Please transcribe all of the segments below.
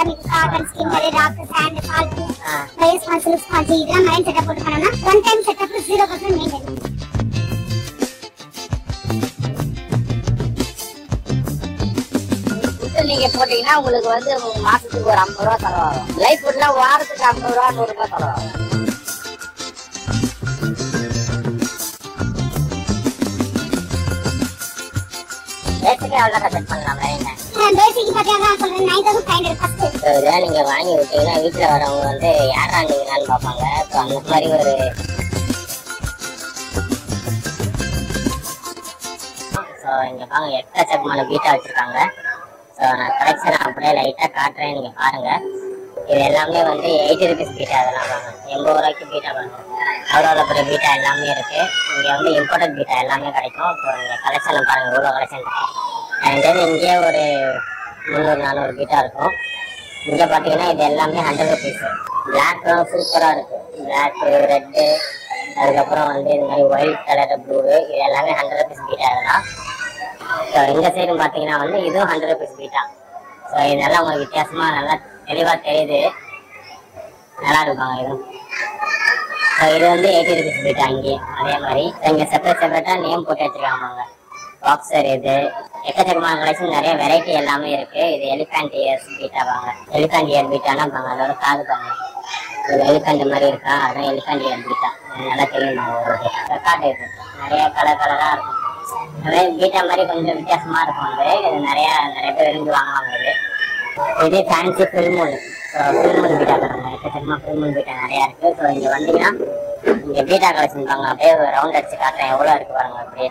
உங்களுக்கு carbon skimmer rock sand salt ah. Rice sponge lip sponge இதெல்லாம் mind setup போட்டு பண்ணோம்னா one time setup zero percent maintenance food நீங்க போட்டீங்கன்னா உங்களுக்கு வந்து மாசத்துக்கு ஒரு ஐம்பது ரூபா செலவாகும் லைஃப் ஃபுட்ல வாரத்துக்கு ஐம்பது ரூபா நூறு ரூபாய் செலவாகும் பேசிக்கே அவ்வளோ செட் பண்ணலாம் என்ன பேசிக் பார்த்தீங்கன்னா சொல்றேன் nine thousand five hundred first so இதெல்லாம் நீங்க வாங்கி விட்டீங்கன்னா வீட்டில் வரவங்க வந்து யாரா நீங்களான்னு பார்ப்பாங்க ஸோ அந்த மாதிரி ஒரு ஸோ இங்க பாருங்க எக்கச்சக்கமான பீட்டா வச்சிருக்காங்க ஸோ நான் கலெக்ஷன் அப்படியே லைட்டாக காட்டுறேன் நீங்க பாருங்க இது எல்லாமே வந்து எயிட்டி ருபீஸ் பீட்டா அதெல்லாம் வாங்க எண்பது ரூபாய்க்கு பீட்டா வாங்க அவ்வளோ பெரிய பீட்டா எல்லாமே இருக்கு இங்க வந்து இம்போர்ட்டட் பீட்டா எல்லாமே கிடைக்கும் ஸோ இந்த கலெக்ஷனை பாருங்க இவ்வளோ கலெக்ஷன் அண்ட் தென் இங்கேயே ஒரு முந்நூறு நானூறு பீட்டா இருக்கும் இங்க பாத்தீங்கன்னா இது எல்லாமே ஹண்ட்ரட் ருபீஸ் பிளாக்லாம் சூப்பரா இருக்கு பிளாக் ரெட்டு அதுக்கப்புறம் வந்து இந்த மாதிரி ஒயிட் கலர் ப்ளூ இது எல்லாமே ஹண்ட்ரட் ருபீஸ் பீட்டா இதெல்லாம் ஸோ இந்த சைடு பாத்தீங்கன்னா வந்து இதுவும் ஹண்ட்ரட் ருபீஸ் பீட்டா ஸோ இதெல்லாம் உங்களுக்கு வித்தியாசமா நல்லா தெளிவா தெரியுது நல்லா இருப்பாங்க இதுவும் ஸோ இது வந்து எயிட்டி ருபீஸ் பீட்டா இங்கே அதே மாதிரி இங்க செப்பரேட் செப்பரேட்டா நேம் போட்டு வச்சிருக்காங்க பாக்ஸர் இது எக்கச்சக்கமான கலெக்ஷன் நிறைய வெரைட்டி எல்லாமே இருக்கு இது எலிஃபண்ட் இயர்ஸ் பீட்டா வாங்க எலிஃபண்ட் இயர் பீட்டானா பாங்க அதோட காது பாங்க இது எலிஃபண்ட் மாதிரி இருக்கா அதான் எலிஃபண்ட் இயர் பீட்டா இது நல்லா தெரியும் ரெக்கார்டு இது நிறைய கலர் கலரா இருக்கும் அதே பீட்டா மாதிரி கொஞ்சம் வித்தியாசமா இருக்கும் அது இது நிறைய நிறைய பேர் விரும்பி வாங்குவாங்க இது இது fancy full moon so full moon betta பாருங்க எக்கச்சக்கமா ஃபில்மூன் பீட்டா நிறைய இருக்கு ஸோ இங்க வந்தீங்கன்னா இங்க பீட்டா கலெக்ஷன் பாருங்க அப்படியே ரவுண்ட் அடிச்சு காட்டுறேன் எவ்வளோ இருக்கு பாருங்க அப்படியே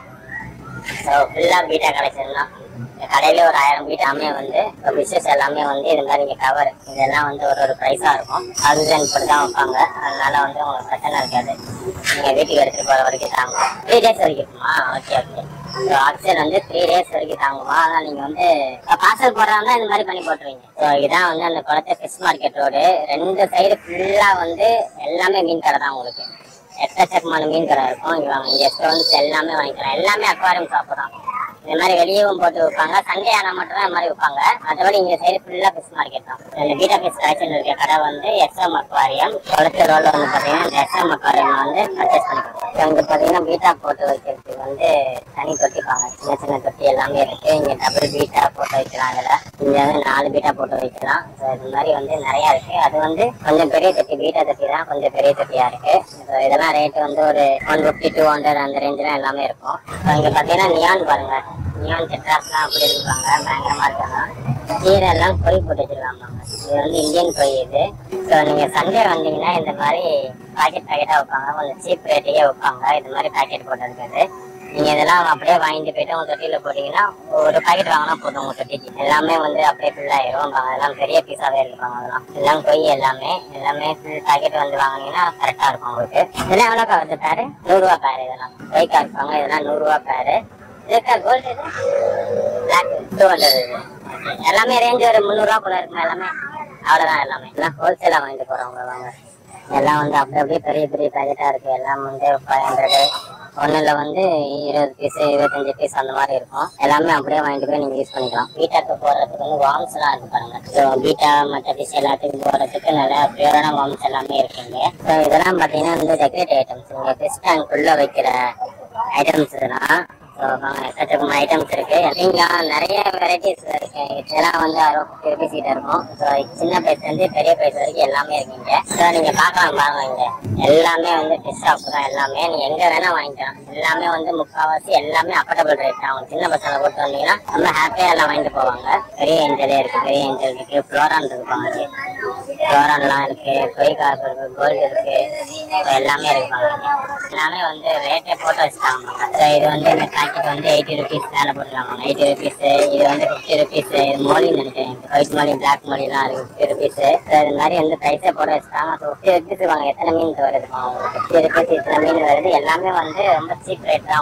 ஸோ ஃபுல்லாக பீட்டா கலெக்ஷன் தான் இந்த கடையில ஒரு ஆயிரம் பீட்டாமே வந்து பிஸ்னஸ் எல்லாமே வந்து இது மாதிரி இங்கே கவர் இதெல்லாம் வந்து ஒரு ஒரு ப்ரைஸாக இருக்கும் அதுதான் இப்படி தான் வைப்பாங்க அதனால வந்து உங்களுக்கு பிரச்சனை இருக்காது நீங்கள் வீட்டுக்கு எடுத்துகிட்டு போகிற வரைக்கும் தாங்கும் த்ரீ டேஸ் வரைக்கும் இருக்குமா ஓகே ஓகே ஸோ ஆக்சிஜன் வந்து த்ரீ டேஸ் வரைக்கும் தாங்குமா ஆனால் நீங்கள் வந்து பார்சல் போடுறாங்க இந்த மாதிரி பண்ணி போட்டுருவீங்க ஸோ இதான் வந்து அந்த குளத்தை ஃபிஷ் மார்க்கெட் ரோடு ரெண்டு சைடு ஃபுல்லாக வந்து எல்லாமே மீன் கடை தான் உங்களுக்கு எக்கச்சக்கமான மீன் கடை இருக்கும் இங்க வாங்க இங்க ஸ்டோன்ஸ் எல்லாமே வாங்கிக்கலாம் எல்லாமே அக்வாரியம் ஷாப் தான் இந்த மாதிரி வெளியவும் போட்டு வைப்பாங்க சண்டே ஆனா மட்டும் தான் இந்த மாதிரி வைப்பாங்க மற்றபடி இங்க சைடு ஃபுல்லா ஃபிஷ் மார்க்கெட் தான் இந்த பீட்டா ஃபிஷ் கலெக்ஷன் இருக்க கடை வந்து எஸ்எம் அக்வாரியம் குளத்து ரோட்ல வந்து பாத்தீங்கன்னா இந்த எஸ்எம் அக்வாரியம் வந்து பர்ச்சேஸ் பண்ணிக்கலாம் இங்க பாத்தீங்கன்னா பீட்டா போட்டு வைக்கிறதுக்கு வந்து தனி தொட்டிப்பாங்க சின்ன சின்ன தொட்டி எல்லாமே இருக்கு இங்க டபுள் பீட்டா போட்டு வைக்கலாம் அதுல இங்க வந்து நாலு பீட்டா போட்டு வைக்கலாம் So, இது மாதிரி வந்து நிறைய இருக்கு அது வந்து கொஞ்சம் பெரிய தொட்டி பீட்டா தொட்டி தான் கொஞ்சம் பெரிய தொட்டியா இருக்கு So, இதெல்லாம் ரேட் வந்து ஒரு ஒன் ஃபிஃப்டி டூ ஹண்ட்ரட் அந்த ரேஞ்சில் எல்லாமே இருக்கும் So, இங்க பாத்தீங்கன்னா நியான் பாருங்க நியான் செட்ராஸ்லாம் அப்படி இருப்பாங்க பயங்கரமா இருக்காங்க கீரை எல்லாம் பொறி போட்டு வச்சிருக்காங்க இது வந்து இந்தியன் பொறி இது ஸோ நீங்க சண்டே வந்தீங்கன்னா இந்த மாதிரி பாக்கெட் பாக்கெட்டா வைப்பாங்க கொஞ்சம் சீப் ரேட்லயே வைப்பாங்க இது மாதிரி பாக்கெட் போட்டு இருக்காது நீங்க இதெல்லாம் அப்படியே வாங்கிட்டு போயிட்டு உங்க தொட்டியில போட்டீங்கன்னா ஒரு பாக்கெட் வாங்கினா போதும் உங்க தொட்டிக்கு எல்லாமே வந்து அப்படியே ஃபுல் ஆயிரும் அதெல்லாம் பெரிய பீஸாவே இருப்பாங்க அதெல்லாம் எல்லாம் கொய் எல்லாமே எல்லாமே ஃபுல் பாக்கெட் வந்து வாங்குனீங்கன்னா கரெக்டா இருக்கும் உங்களுக்கு இதெல்லாம் எவ்வளோக்கா வருது பேரு நூறுரூவா பேரு இதெல்லாம் கொய்க்கா இருப்பாங்க இதெல்லாம் நூறுரூவா பேரு இதுக்கா கோல்டு இது பிளாக் டூ ஹண்ட்ரட் இது எல்லாமே ரேஞ்ச் ஒரு முந்நூறுரூவா கூட இருக்கும் எல்லாமே அவ்வளோதான் எல்லாமே எல்லாம் ஹோல்சேலாக வாங்கிட்டு போகிறவங்க வாங்க எல்லாம் வந்து அப்படி அப்படியே பெரிய பெரிய பேக்கெட்டாக இருக்கு எல்லாம் வந்து ஃபைவ் ஹண்ட்ரடு ஒன்றில் வந்து இருபது பீஸ் இருபத்தஞ்சு பீஸ் அந்த மாதிரி இருக்கும் எல்லாமே அப்படியே வாங்கிட்டு போய் நீங்கள் யூஸ் பண்ணிக்கலாம் பீட்டாக்கு போடுறதுக்கு வந்து வார்ம்ஸ்லாம் இருக்கு பாருங்க ஸோ பீட்டா மற்ற ஃபிஷ் எல்லாத்துக்கும் போடுறதுக்கு நல்லா பியூரான வார்ம்ஸ் எல்லாமே இருக்குங்க ஸோ இதெல்லாம் பார்த்தீங்கன்னா வந்து டெக்கரேட் ஐட்டம்ஸ் இங்கே ஃபிஷ் டேங்க் உள்ள வைக்கிற ஐட்டம்ஸ் இதெல்லாம் ஸோ எக்கச்சக்கமான ஐட்டம்ஸ் இருக்கு இங்க நிறைய வெரைட்டிஸ் இருக்கு இதெல்லாம் வந்து அறுபது ஃபிஃப்டி ருபீஸ் கிட்ட இருக்கும் ஸோ சின்ன பிரைஸ் இருந்து பெரிய பிரைஸ் வரைக்கும் எல்லாமே இருக்குங்க ஸோ நீங்க பார்க்கலாம் பாருங்க இங்க எல்லாமே வந்து ஃபிஷ் ஷாப் தான் எல்லாமே நீங்க எங்க வேணா வாங்கிக்கலாம் எல்லாமே வந்து முக்காவாசி எல்லாமே அஃபோர்டபுள் ரேட் தான் அவங்க சின்ன பசங்களை போட்டு வந்தீங்கன்னா ரொம்ப ஹாப்பியா எல்லாம் வாங்கிட்டு போவாங்க பெரிய ஏஞ்சலே இருக்கு பெரிய ஏஞ்சல் இருக்கு ஃப்ளோரான் இருப்பாங்க ஃப்ளோரான்லாம் இருக்கு கொய் காப்பு இருக்கு கோல்டு இருக்கு So எல்லாமே இருப்பாங்க எல்லாமே வந்து ரேட்டே போட்டு வச்சுட்டாங்க ஸோ இது வந்து இந்த பாக்கெட் வந்து எயிட்டி ருபீஸ் மேலே போட்டுருக்காங்க எயிட்டி ருபீஸ் இது வந்து ஃபிஃப்டி ருபீஸ் இது மோலி நினைக்கிறேன் ஒயிட் மோலி பிளாக் மோலிலாம் இருக்கு ஃபிஃப்டி ருபீஸ் ஸோ இது மாதிரி வந்து ப்ரைஸே போட்டு வச்சுட்டாங்க ஸோ ஃபிஃப்டி ருபீஸ் வாங்க எத்தனை மீன் வருது ஃபிஃப்டி ருபீஸ் இத்தனை மீன் வருது எல்லாமே வந்து ரொம்ப சீப் ரேட் தான் உங்களுக்கு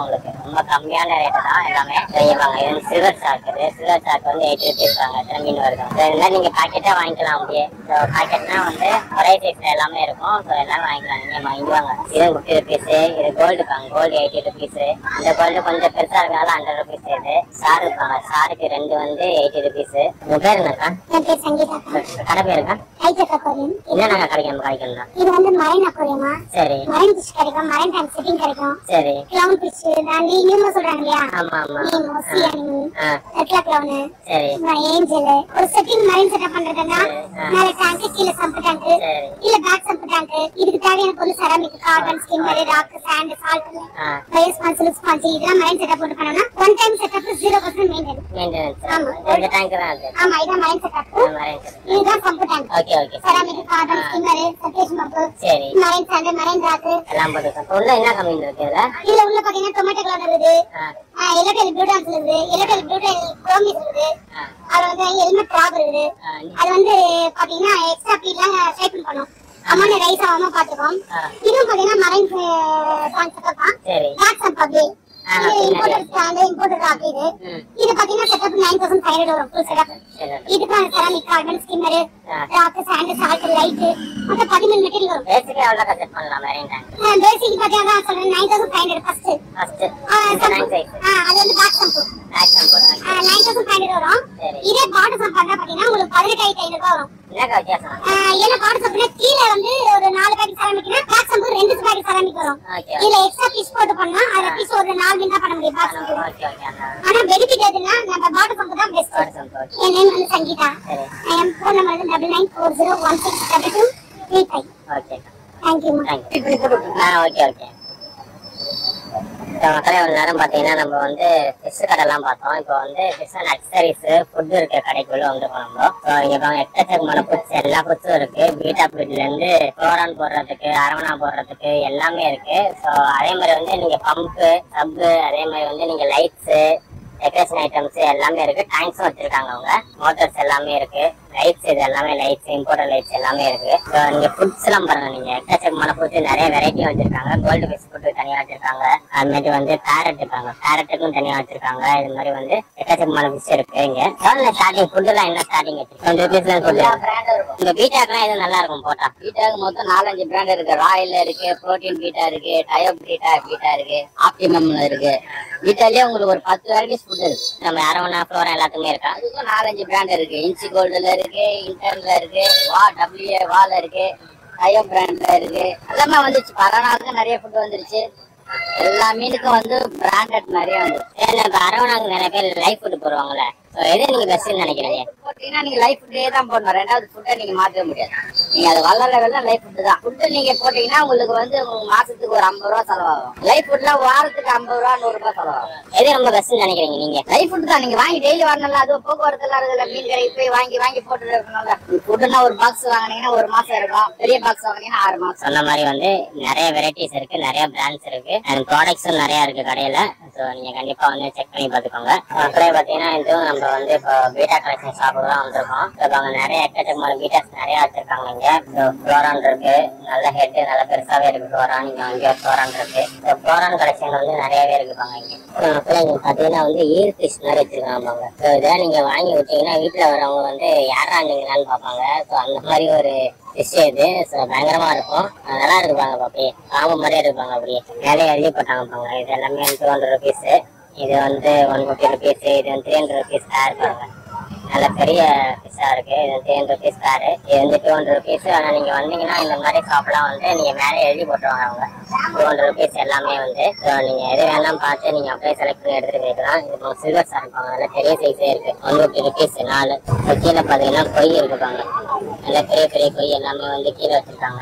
ரொம்ப கம்மியான ரேட்டு தான் எல்லாமே செய்வாங்க இது வந்து சில்வர் சாக் இது சில்வர் சாக் வந்து எயிட் ருபீஸ் வாங்க எத்தனை மீன் வருது ஸோ இதெல்லாம் நீங்க பாக்கெட்டா வாங்கிக்கலாம் அப்படியே ஸோ பாக்கெட்னா வந்து ஒரே சைஸ்ல எல்லாமே இருக்கும் ஸோ எல்லாமே வாங்கிக்கலாம் நீங்க வாங்கிக்குவாங்க இது ஃபிஃப்டி ருபீஸ் இது கோல்டு பாங்க கோல்டு எயிட்டி ருபீஸ் இந்த கோல்டு கொஞ்சம் பெருசா இருக்கனால ஹண்ட்ரட் ருபீஸ் இது சார் இருப்பாங்க சாருக்கு ரெண்டு வந்து எயிட்டி ருபீஸ் உங்க பேர் என்னக்கா என் பேர் சங்கீதா கடை பேருக்கா ஹைடெக் அக்வாரியம் என்னென்ன கிடைக்கும் நம்ம கிடைக்கும் தான் இது வந்து மரைன் அக்வாரியமா சரி மரைன் ஃபிஷ் கிடைக்கும் மரைன் டேங்க் செட்டிங் கிடைக்கும் சரி கிளவுன் ஃபிஷ் தாண்டி நியூமா சொல்றாங்க இல்லையா ஆமா ஆமா நீமோ சி அனிமி ஆ ரெட்லா கிளவுனு சரி ஏஞ்சல் ஒரு செட்டிங் மரைன் செட்டப் பண்றதுன்னா மேல டேங்க் கீழ சம்பு டேங்க் சரி இல்ல பேக் சம்பு டேங்க் இதுக்கு தேவையான பொருள் ceramic carbon skimmer rock sand salt ah fire sponge lip sponge இதெல்லாம் மரைன் செட்டப் போட்டு பண்ணோம்னா one time setup zero percent maintenance maintenance இந்த டேங்க் தான் அது ஆமா இதான் மரைன் செட்டப் இதுதான் sump tank okay okay ceramic carbon skimmer circulation pump சரி மரைன் சாண்ட் மரைன் ராக் எல்லாம் போட்டுருக்கோம் உள்ள என்ன கம்மி இருக்கு இதுல இதுல உள்ள பாத்தீங்கன்னா டொமேட்டோ கிளவுன் இருக்குது ஆ எலக்ட்ரிக் ப்ளூடான்ஸ் இருக்குது எலக்ட்ரிக் ப்ளூடன் குரோமிஸ் இருக்குது ஆ அதுல வந்து ஹெல்மெட் ட்ராப் இருக்குது ஆ, அது வந்து பாத்தீங்கன்னா எக்ஸ்ட்ரா பீட்லாம் ஸ்டைப்பிங் பண்ணும் அமௌண்ட் ரைஸ் ஆகாம பாத்துக்கோம் ஆ. இதுவும் பாத்தீங்கன்னா மரைன் கான்செப்ட் தான் சரி பேக் சம் பப்ளி ஆ, இது பின்னாடி. இம்போர்ட்டட் ஸ்டாண்ட் இம்போர்ட்டட் ராக் இது ம் இது பாத்தீங்கன்னா setup nine thousand five hundred வரும் ஃபுல் செட்டப் சரி இதுக்கு ceramic carbon skimmer ah. Rock sand salt light மொத்தம் பதிமூணு மெட்டீரியல் வரும் பேசிக்கா எவ்வளோ கன்செப்ட் பண்ணலாம் மெரைன் டேங்க் பேசிக் பாத்தீங்கன்னா சொல்றேன் nine thousand five hundred first first இந்த நைன் சைஸ் அது வந்து பேக் சம்பு ஆக்ஷன் போடுறாங்க நைன் தௌசண்ட் ஃபைவ் ஹண்ட்ரட் வரும் சரி இதே பாட்டு சம் பண்ணா பாத்தீங்கன்னா உங்களுக்கு பதினெட்டாயிரத்தி ஐநூறு ரூபாய் வரும் என்னக்கா வித்தியாசம் ஆஹ் ஏன்னா பாட்டு சம்புனா கீழே வந்து ஒரு நாலு பேக்கெட் செராமிக்னா பேக் சம்பு ரெண்டு பேக்கெட் செராமிக் வரும் ஓகே இதுல எக்ஸ்ட்ரா பீஸ் போட்டு பண்ணா அதுல பீஸ் ஒரு நாலு மீன் தான் பண்ண முடியும் பாட்டு சம்பு ஓகே ஓகே அந்த ஆனா பெனிஃபிட் எதுன்னா நம்ம பாட்டு சம்பு தான் பெஸ்ட் வாட்ஸ்அப் ஓகே என் நேம் வந்து சங்கீதா சரி என் ஃபோன் நம்பர் வந்து double nine four zero one six double two three five okay thank you thank you ah okay okay இப்போ மக்களே ஒரு நேரம் பார்த்தீங்கன்னா நம்ம வந்து ஃபிஷ் கடைலாம் பார்த்தோம் இப்போ வந்து ஃபிஷ் அண்ட் அக்சரிஸ் ஃபுட் இருக்க கடைக்குள்ள வந்து நம்ம ஸோ இங்கே பாருங்க எக்கச்சக்கமான ஃபுட்ஸ் எல்லா ஃபுட்ஸும் இருக்கு பீட்டா ஃபுட்லேருந்து குளோரான் போடுறதுக்கு அரவணா போடுறதுக்கு எல்லாமே இருக்கு ஸோ அதே மாதிரி வந்து நீங்கள் பம்பு சப்பு அதே மாதிரி வந்து நீங்கள் லைட்ஸு டெக்கரேஷன் ஐட்டம்ஸ் எல்லாமே இருக்கு டேங்க்ஸும் வச்சிருக்காங்க அவங்க மோட்டர்ஸ் எல்லாமே இருக்கு லைட்ஸ் இது எல்லாமே லைட்ஸ் இம்போர்ட்டட் லைட்ஸ் எல்லாமே இருக்கு ஸோ நீங்க ஃபுட்ஸ் எல்லாம் பாருங்க நீங்க எக்கச்சக்கமான ஃபுட் நிறைய வெரைட்டி வச்சிருக்காங்க கோல்டு ஃபிஷ் ஃபுட்டு தனியா வச்சிருக்காங்க அது மாதிரி வந்து பேரட் இருக்காங்க பேரட்டுக்கும் தனியா வச்சிருக்காங்க இது மாதிரி வந்து எக்கச்சக்கமான ஃபிஷ் இருக்கு இங்க எவ்வளவு ஸ்டார்டிங் ஃபுட் எல்லாம் என்ன ஸ்டார்டிங் டுவெண்ட்டி ருபீஸ்ல ஃபுட் இந்த பீட்டாக்கெல்லாம் எதுவும் நல்லா இருக்கும் போட்டா பீட்டாக்கு மொத்தம் நாலஞ்சு பிராண்ட் இருக்கு ராயல் இருக்கு புரோட்டீன் பீட்டா இருக்கு டயோ பீட்டா பீட்டா இருக்கு ஆப்டிமம்ல இருக்கு பீட்டாலயே உங்களுக்கு ஒரு பத்து வெரைட்டிஸ் ஃபுட் இருக்கு நம்ம அரவணா ஃப்ளோரா எல்லாத்துக்குமே இருக்கா அதுக்கும் நாலஞ்சு பிராண்ட் இருக்கு இன்சி கோல்டுல இருக்கு இன்டர்ல இருக்கு வா டபிள்யூ வால இருக்கு டயோ பிராண்ட்ல இருக்கு எல்லாமே வந்துருச்சு பரவாயில்ல நிறைய ஃபுட் வந்துருச்சு எல்லா மீனுக்கும் வந்து பிராண்டட் நிறைய வந்துருச்சு ஏன்னா இப்ப அரவணாக்கு நிறைய பேர் லைஃப் ஃபுட் போடுவாங்கல்ல ஸோ எது நீங்க பெஸ்ட்னு நினைக்கிறீங்க போட்டீங்கன்னா நீங்க லைஃப் ஃபுட்டே தான் போடணும் ரெண்டாவது ஃபுட்டை நீங்க மாற்றவே முடியாது நீங்க அது வளர லெவல்ல லைஃப் ஃபுட் தான் ஃபுட்டு நீங்க போட்டீங்கன்னா உங்களுக்கு வந்து உங்களுக்கு மாசத்துக்கு ஒரு ஐம்பது ரூபா செலவாகும் லைஃப் ஃபுட்லாம் வாரத்துக்கு ஐம்பது ரூபா நூறு ரூபாய் செலவாகும் எது ரொம்ப பெஸ்ட்னு நினைக்கிறீங்க நீங்க லைஃப் ஃபுட் தான் நீங்க வாங்கி டெய்லி வரணும்ல அது போக்குவரத்துல இருக்குல்ல மீன் கடைக்கு போய் வாங்கி வாங்கி போட்டு இருக்கணும்ல ஃபுட்டுனா ஒரு பாக்ஸ் வாங்குனீங்கன்னா ஒரு மாசம் இருக்கும் பெரிய பாக்ஸ் வாங்குனீங்கன்னா ஆறு மாசம் சொன்ன மாதிரி வந்து நிறைய வெரைட்டிஸ் இருக்கு நிறைய பிராண்ட்ஸ் இருக்கு அண்ட் ப்ராடக்ட்ஸும் நிறைய இருக்கு கடையில ஸோ நீங்க கண்டிப்பா வந்து செக் பண்ணி பார்த்துக்கோங்க அப்படியே பார்த்தீங்கன்னா இதுவும் நம்ம வந்து இப்போ பீட்டா கலெக்ஷன் ஷாப்புக்கு தான் வந்திருக்கோம் ஸோ அங்க நிறைய எக்கச்சக்கமான பீட்டாஸ் நிறைய வச்சிருக்காங்க இங்க ஸோ ஃப்ளோரான் இருக்கு நல்ல ஹெட் நல்ல பெருசாவே இருக்கு ஃப்ளோரான் இங்க வந்து ஃப்ளோரான் இருக்கு ஸோ ஃப்ளோரான் கலெக்ஷன் வந்து நிறையவே இருக்குப்பாங்க இங்க ஸோ அப்புறம் இங்க பார்த்தீங்கன்னா வந்து ஈர் ஃபிஷ் மாதிரி வச்சிருக்காங்க ஸோ இதெல்லாம் நீங்க வாங்கி விட்டீங்கன்னா வீட்டில் வரவங்க வந்து யாரா நீங்களான்னு பார்ப்பாங்க ஸோ அந்த மாதிரி ஒரு ஃபிஷ் இது ஸோ பயங்கரமா இருக்கும் அஹ் நல்லா இருப்பாங்க அப்படியே பாம்பு மாதிரியே இருப்பாங்க அப்படியே மேலே எழுதி போட்டாங்க பாங்க இது எல்லாமே டூ ஹண்ட்ரட் ருபீஸ் இது வந்து ஒன் ஃபிஃப்டி ருபீஸ் இது வந்து த்ரீ ஹண்ட்ரட் ருபீஸ் பேர் பாருங்க நல்ல பெரிய ஃபிஷ்ஷா இருக்கு இது த்ரீ ஹண்ட்ரட் ருபீஸ் பேரு இது வந்து டூ ஹண்ட்ரட் ருபீஸ் ஆனா நீங்க வந்தீங்கன்னா இந்த மாதிரி ஷாப்லாம் வந்து நீங்க மேலே எழுதி போட்டுருவாங்க அவங்க டூ ஹண்ட்ரட் ருபீஸ் எல்லாமே வந்து ஸோ நீங்க எது வேணாலும் பார்த்து நீங்க அப்படியே செலக்ட் பண்ணி எடுத்துட்டு போய்க்கலாம் இது சில்வர் சார் இருப்பாங்க நல்ல பெரிய சைஸே இருக்கு ஒன் ஃபிஃப்டி ருபீஸ் நாலு இப்போ கீழே பார்த்தீங்கன்னா கொய் இருக்குப்பாங்க நல்ல பெரிய பெரிய கொய் எல்லாமே வந்து கீழே வச்சிருக்காங்க